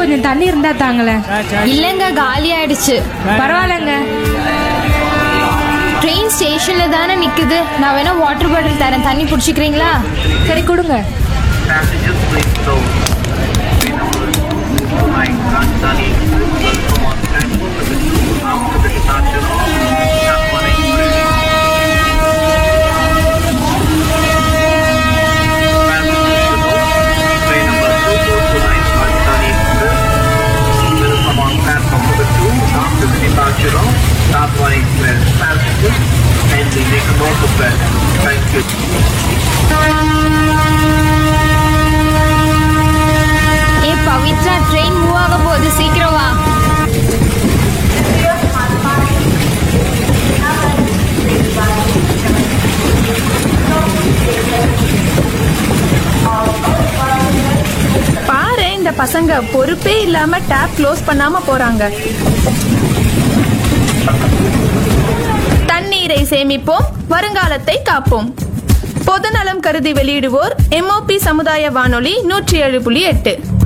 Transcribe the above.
கொஞ்சம் தண்ணி இருந்தா தாங்களேன் இல்லைங்க காலி ஆயிடுச்சு பரவாயில்லங்க ட்ரெயின் ஸ்டேஷன்ல தானே நிக்குது நான் வேணா வாட்டர் பாட்டில் தரேன் தண்ணி பிடிச்சிக்கிறீங்களா சரி கொடுங்க Passengers please slow. Train number 229 Rajdhani will come on platform number 2 after the departure of Chapman Express. Passengers should note, train number 2229 Rajdhani Express will come on platform number 2 after the departure of Chapman Express. Passengers, kindly make a note of that. Thank you. ஏ Pavithra train move ஆக போகுது சீக்கிரம் வா பாரு இந்த பசங்க பொறுப்பே இல்லாம டேப் க்ளோஸ் பண்ணாம போறாங்க தண்ணீரை சேமிப்போம் வருங்காலத்தை காப்போம் பொதுநலம் கருதி வெளியிடுவோர் எம்ஓபி சமுதாய வானொலி நூற்றி ஏழு புள்ளி எட்டு